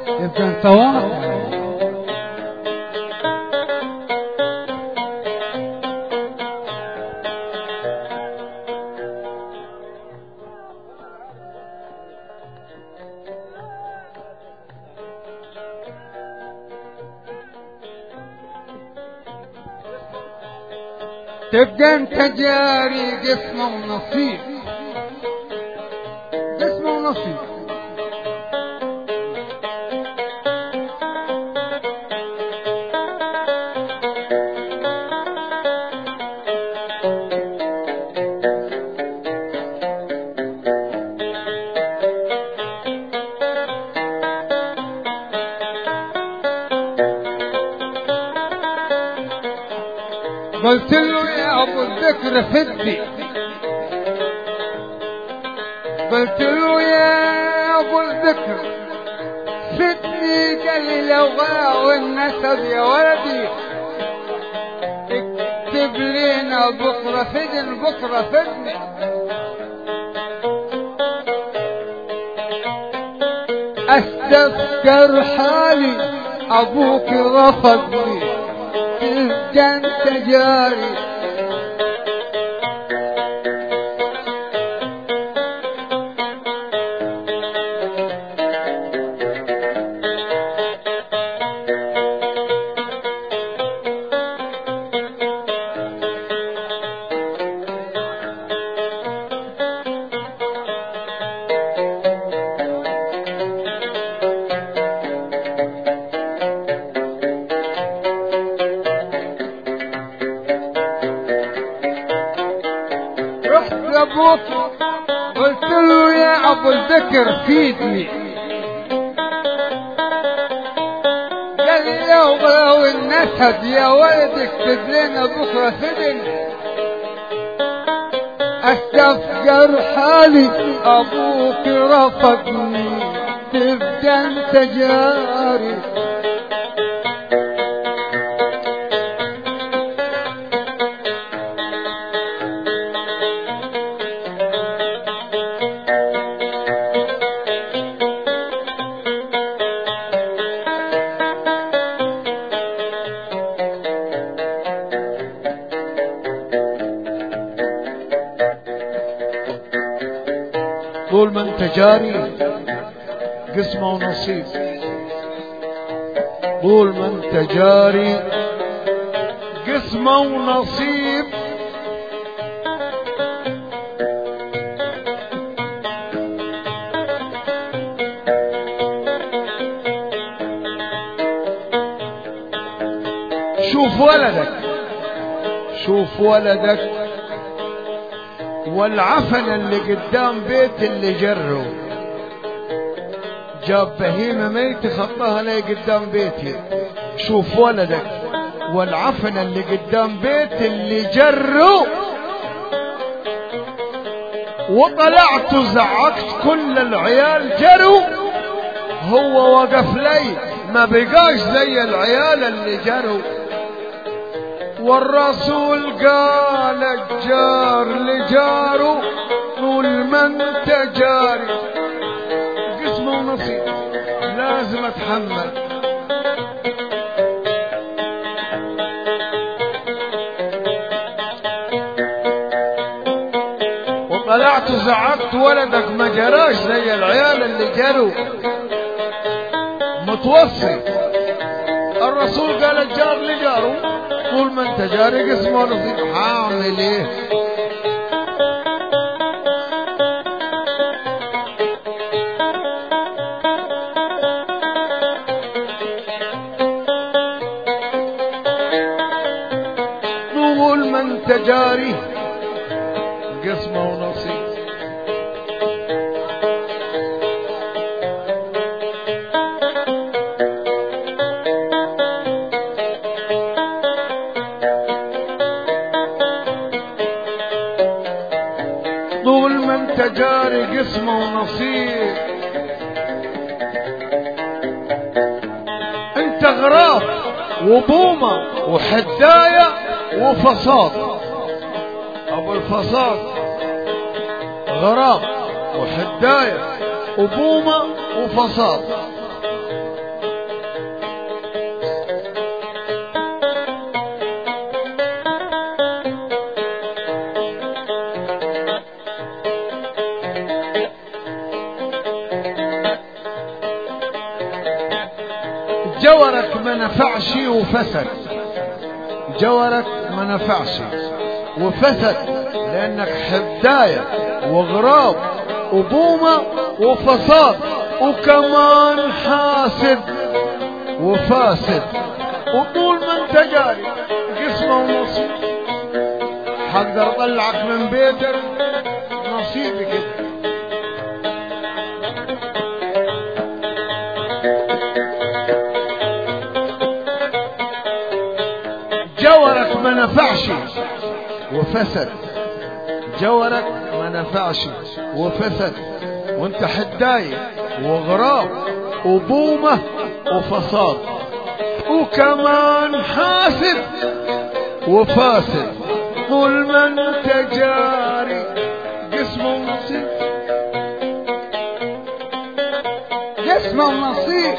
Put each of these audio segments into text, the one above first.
يبقى انت واحد تبقى انت جاري قسمه ونصيب قسمه ونصيب قلت له يا ابو الذكر فدي قلت له يا ابو الذكر فدني قال لي لو والنسب يا ولدي اكتب لنا بكره فدن بكره فدني استذكر حالي ابوك رفضني تبقى انت جاري رحت لابوك قلت له يا ابو الذكر فيدني قال لي لو لو النسب يا ولد اكتب لنا بكره فدن استفجر حالي ابوك رفضني تبقى انت جاري طول ما انت جاري قسمه ونصيب طول ما انت جاري قسمه ونصيب شوف ولدك شوف ولدك والعفن اللي قدام بيت اللي جره جاب بهيمة ميت خطاها لي قدام بيتي شوف ولدك والعفن اللي قدام بيت اللي جره وطلعت وزعقت كل العيال جروا هو وقف لي ما بقاش زي العيال اللي جروا والرسول قال الجار لجاره طول ما انت جاري قسمه ونصيب لازم اتحمل وطلعت وزعقت ولدك ما جراش زي العيال اللي جروا متوصي الرسول قال الجار لجاره طول ما انت جاري قسمه ونصيب هعمل ايه طول ما انت جاري قسمه ونصيب طول ما انت جاري قسمه ونصيب انت غراب وبومة وحداية وفصاد ابو الفصاد غراب وحداية وبومة وفصاد جورك ما نفعش وفسد جورك ما نفعش وفسد لانك حداية وغراب وبومة وفساد وكمان حاسد وفاسد وطول ما انت جاري قسمه ونصيب حقدر اطلعك من بيتك نصيبي كده جورك ما نفعش وفسد جورك ما نفعش وفسد وانت حداية وغراب وبومة وفساد وكمان حاسد وفاسد طول ما انت جاري قسمه ونصيب جسمه ونصيب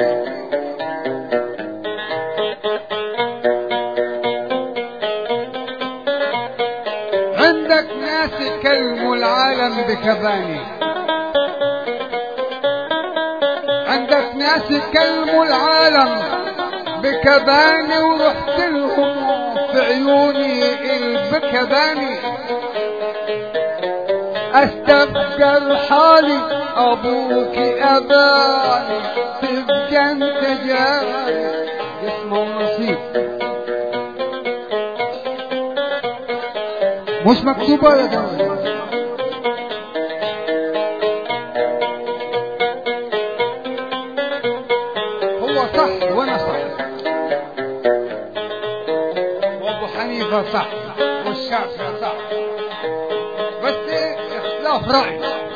عندك ناس يكلموا العالم بكباني عندك ناس يكلموا العالم بكباني ورحت لهم في عيوني البكباني استبقى حالي ابوك اباني تبقى انت جاري اسمه ونصيب مش مكتوبة ولا ده هو صح وانا صح وابو حنيفة صح والشافعي صح بس ايه اختلاف رأي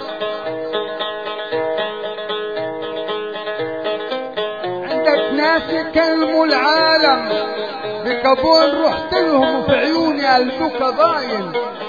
عندك ناس يكلموا العالم بكابون رحت لهم وفي عيوني قلبك باين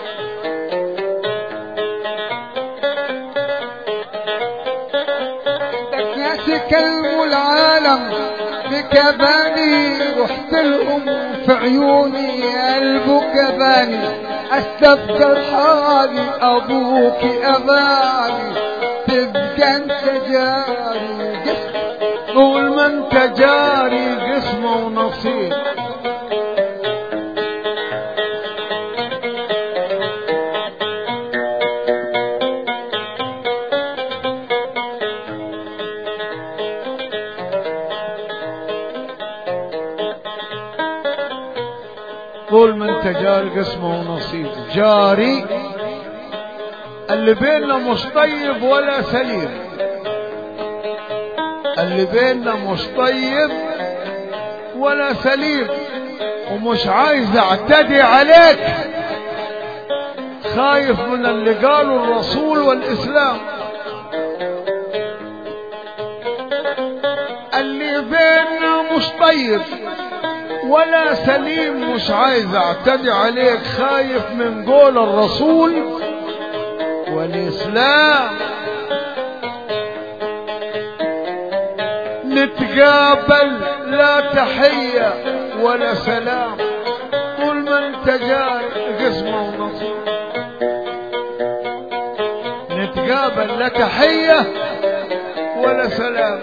عندك ناس يكلموا العالم بكباني رحت لهم في عيوني قلبك باني استفكر حالي ابوك اباني تبقى انت جاري طول ما انت جاري قسمه ونصيب طول ما انت جاري قسمه ونصيب جاري اللي بيننا مش طيب ولا سليم اللي بيننا مش طيب ولا سليم ومش عايز اعتدي عليك خايف من اللي قاله الرسول والاسلام اللي بيننا مش طيب ولا سليم مش عايز اعتدي عليك خايف من قول الرسول والاسلام نتقابل لا تحية ولا سلام طول ما انت جاي قسمة ونصيب نتقابل لا تحية ولا سلام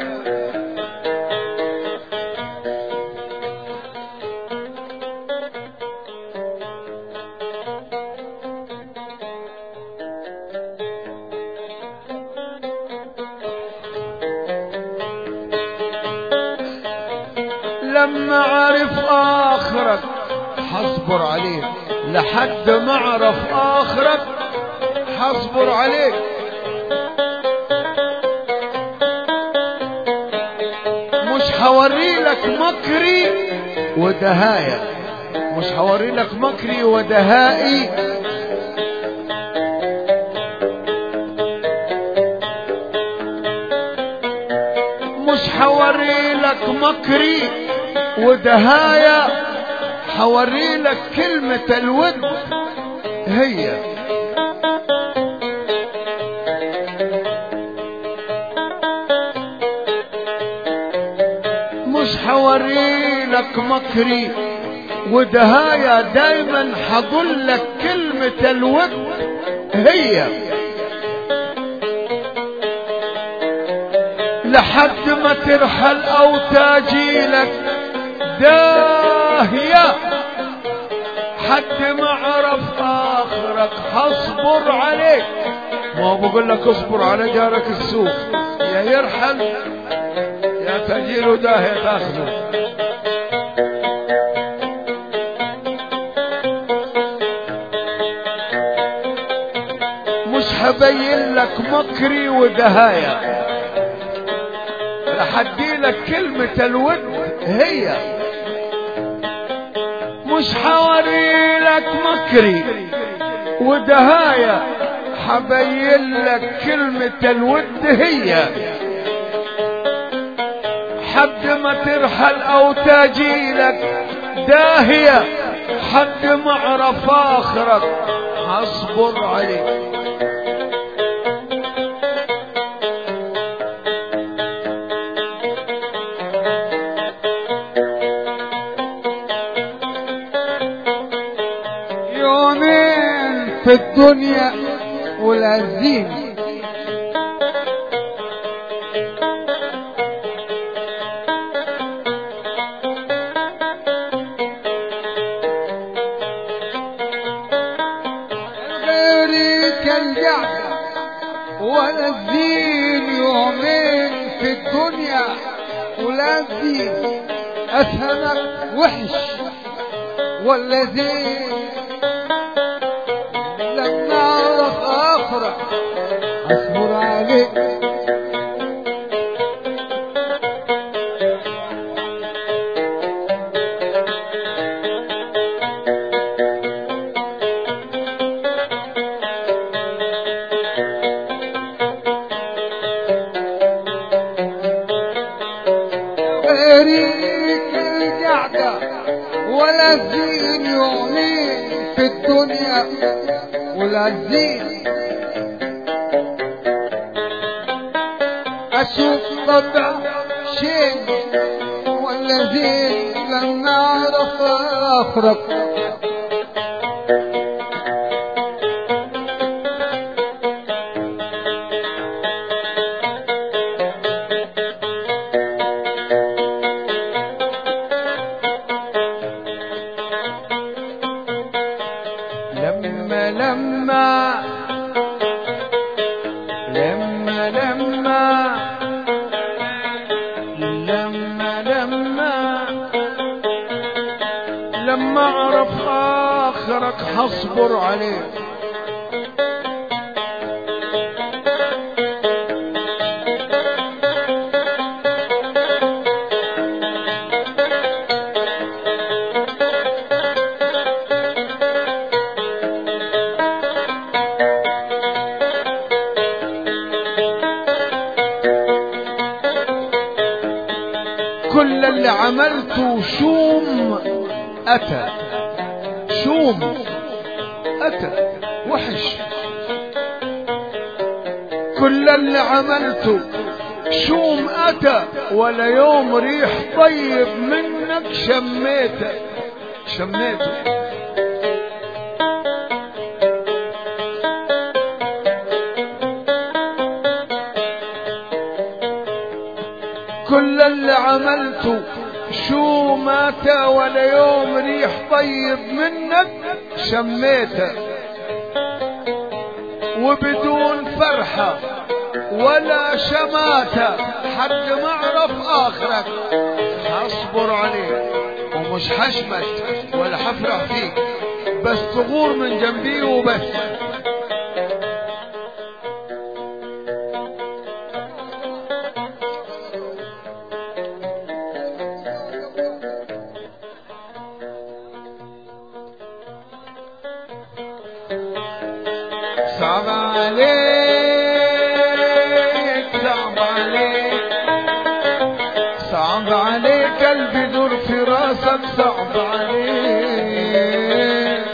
لما عرف آخرك حصبر عليك لحد ما عرف آخرك حصبر عليك مش حوري لك مكري ودهايا مش حوري لك مكري ودهائي مش حوري لك مكري ودهايا حوري لك كلمة الود هي مش حوري لك مكري ودهايا دايما حقول لك كلمة الود لحد ما ترحل او تاجيلك داهية حد ما عرف اخرك حصبر عليك ما بقول لك اصبر على جارك السوق يا يرحل يا تجيله داهية تاخذه مش هبين لك مكري ودهايا رح ادي لك كلمة الود هي مش حوري لك مكري ودهايا حبين لك كلمة الود هي حد ما ترحل او تاجيلك داهية حد ما عرف اخرك هصبر عليك يومين في الدنيا والعزين غيرك الجعد ولا الزين يومين في الدنيا ولا الزين أسهمك وحش ولا زين لما أعرف آخرك أصبر عليك غيريك القعدة ولا الزين يومين في الدنيا ولا الزين أشوف طبع شين ولا زين لما أعرف آخرك لما لما لما لما لما لما لما اعرف اخرك حصبر عليك كل اللي عملته شوم أتى شوم أتى وحش كل اللي عملته شوم أتى ولا يوم ريح طيب منك شميته شميته كل اللي عملته شو مات ولا يوم ريح طيب منك شميته وبدون فرحة ولا شماتة حد ما اعرف اخرك هصبر عليك ومش حشمت ولا حفرح فيك بس تغور من جنبي وبس صعب عليك صعب عليك صعب عليك قلبي دور في راسك صعب عليك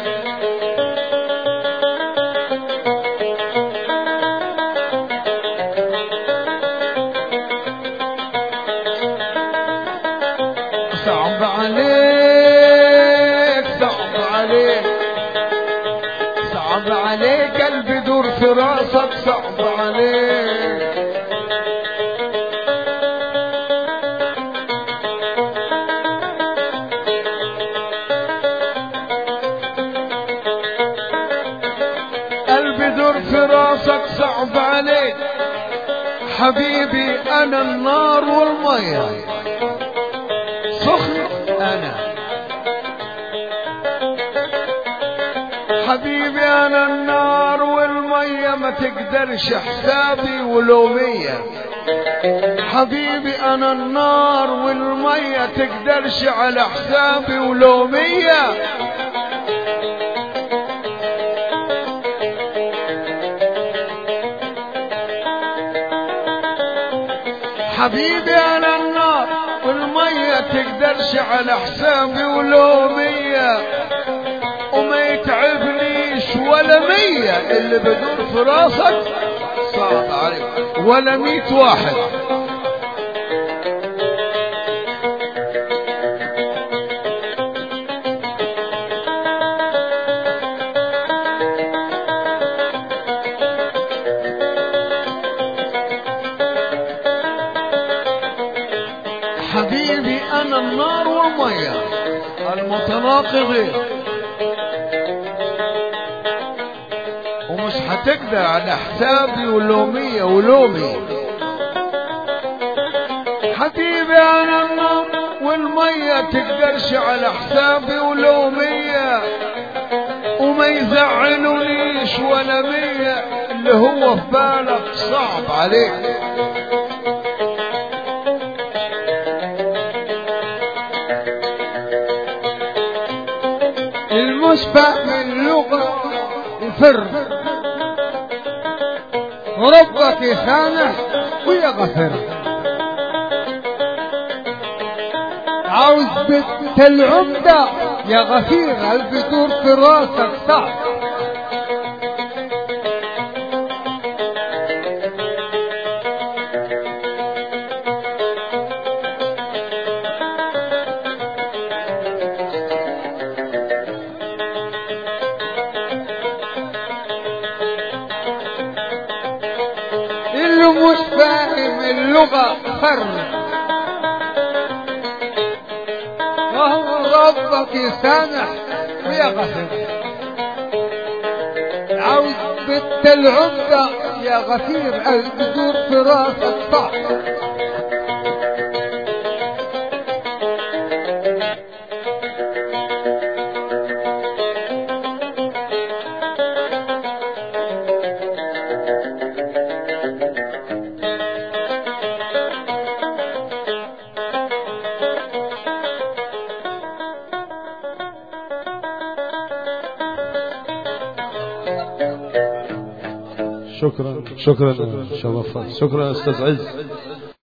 صعب عليك صعب عليك صعب عليك قلبي دور في راسك صعب عليك حبيبي انا النار والمية سخن انا حبيبي انا النار والمية ما تقدرش حسابي ولومية حبيبي انا النار والمية تقدرش على حسابي ولومية حبيبي انا النار والمية تقدرش على حسابي ولومية وما يتعبنيش ولا مية اللي بدور في راسك صعب عليك ولا مية واحد حبيبي انا النار والمية المتناقضين ومش هتقدر على حسابي ولومية ولومي حبيبي انا النار والمية تقدرش على حسابي ولومية وما يزعلونيش ولا مية اللي هو في بالك صعب عليك المشبع من لغة يفر وربك يسامح ويغفر عاوز بنت العمدة يا غفير هل بدور في راسك صعب اللي مش فاهم اللغة فر وهو ربك يسامح ويغفر عاوز بنت العمدة يا غفير البذور في راسك صعب شكرا شكرا شرفت شكرا استاذ عز